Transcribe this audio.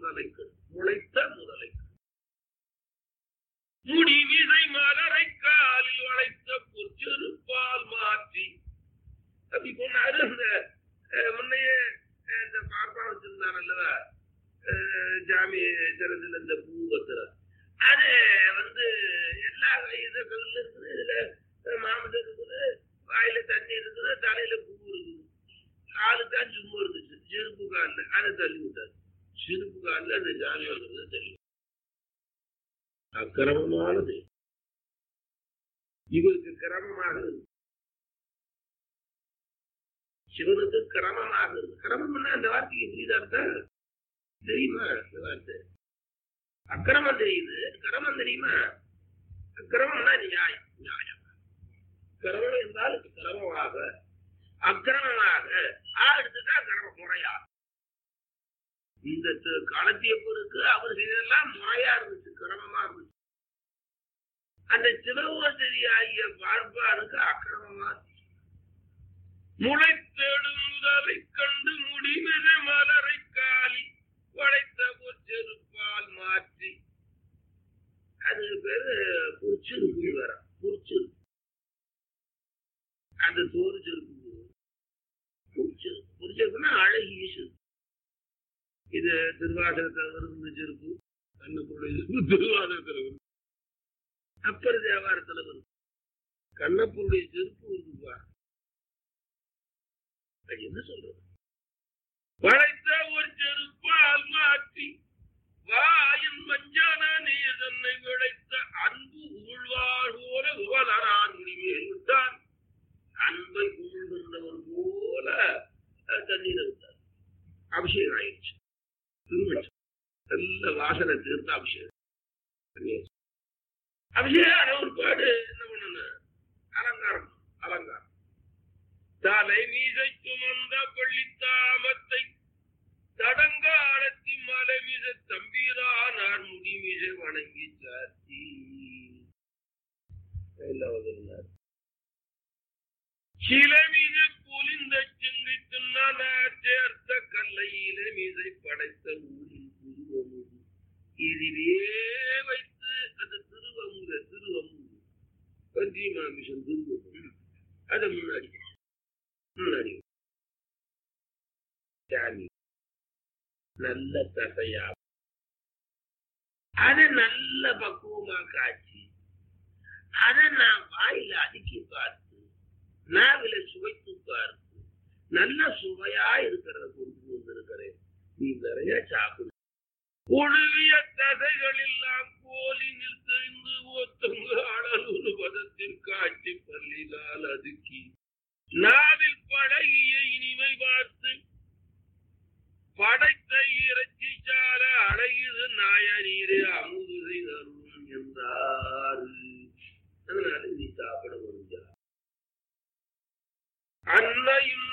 முதலைக்கண் முளைத்த முதலைக்கண் முடிவிசை மலரை காலில் வளைத்த புற்றிருப்பால் மாற்றி அப்படி போனாரு இந்த அஹ், முன்னையே அஹ், இந்த பார்ப்பா வச்சிருந்தார் அல்லவா அஹ், ஜாமி ஜலத்துல இந்த பூவத்துல அது வந்து எல்லா இதுல இருக்குது இதுல அஹ், மாமசம் இருக்குது வாயில தண்ணி இருக்குது தலையில பூ இருக்குது காலு தான் சும்மா இருந்துச்சு செருப்பு காலில் அதை தள்ளி விட்டாரு செருப்பு காலில் அந்த ஜாமி வந்தது தள்ளி விட்டாரு. அக்கிரமமானது இவருக்கு கிரமமாக இருக்கு சிவனுக்கு கிரமமாக இருக்கு கிரமம்னா அந்த வார்த்தைக்கு புரியுதா அர்த்தம் தெரியுமா அந்த வார்த்தை அக்கிரமம் தெரியுது கிரமம் தெரியுமா அக்கிரமம்னா நியாயம் நியாயம் கிரமம் என்றால் கிரமமாக அக்கிரமமாக ஆ எடுத்துட்டா கிரம முறையா இந்த த- காலத்தியப்பருக்கு அவர் செய்ததெல்லாம் முறையா இருந்துச்சு கிரமமா இருந்துச்சு அந்த சிவகோசரி ஆகிய பார்ப்பானுக்கு அக்கிரமமா முளைத்தெழுதலை கண்டு முடிமிது மலரை காலி வளைத்த பொச்செருப்பால் மாற்றி அது பேரு பொச்செருப்பு வர பொச்செருப்பு அந்த தோறு செருப்பு பொச்செருப்பு பொச்செருப்புனா அழகிய செருப்பு இது திருவாசகத்தில் வருது இந்த செருப்பு கண்ணப்பருடைய செருப்பு திருவாசகத்தில் வருது அப்பர் தேவாரத்துல வருது கண்ணப்பருடைய செருப்பு வருதுப்பா அது என்ன சொல்றது வளைத்த ஒரு செருப்பால் மாற்றி வாயின் மஞ்சான நீர் தன்னை விளைத்த அன்பு உள்வார் போல உவலரான் முடிமேல் விட்டான் அன்பை உள்கின்றவன் போல அஹ், தண்ணீரை விட்டார் அபிஷேகம் ஆயிடுச்சு திருமணம் நல்ல வாசனை தீர்த்த அபிஷேகம் பண்ணியாச்சு. அபிஷேகம் ஆன ஒரு பாடு என்ன பண்ணணும் அலங்காரம் அலங்காரம் தலை மீசை சுமந்த பள்ளித்தாமத்தை தடங்காலத்தி மலை மீச தம்பீரானார் முடி மீசை வணங்கி சாத்தி எல்லாம் வந்திருந்தார் சில மீது குலிந்த சிங்கி தின்னார் சேர்த்த கல்லையில மீசை படைத்த ஊரின் திருவமுது இதிலே வைத்து அந்த திருவமுத திருவமுது பஞ்சிமாமிஷன் திருவமுது அதை முன்னாடி முன்னாடி சாமி நல்ல தசையா அதை நல்ல பக்குவமா காய்ச்சி அதை நான் வாயில அடுக்கி பார்த்து நாவில சுவைத்து பார்த்து நல்ல சுவையா இருக்கிறத கொண்டு வந்திருக்கிறேன் நீ நிறைய சாப்பிடு ஒழுவிய தசைகள் எல்லாம் கோலினில் தெரிந்து ஒத்தங்கு அழலூர் பதத்தில் காட்சி பள்ளினால் அதுக்கி நாவில் பழகிய இனிமை பார்த்து படைத்த இறைச்சி சால அழகிது நாய நீரே அமுது செய்தருளும் என்றார் அதனால நீ சாப்பிட முடிஞ்சா அன்னையும்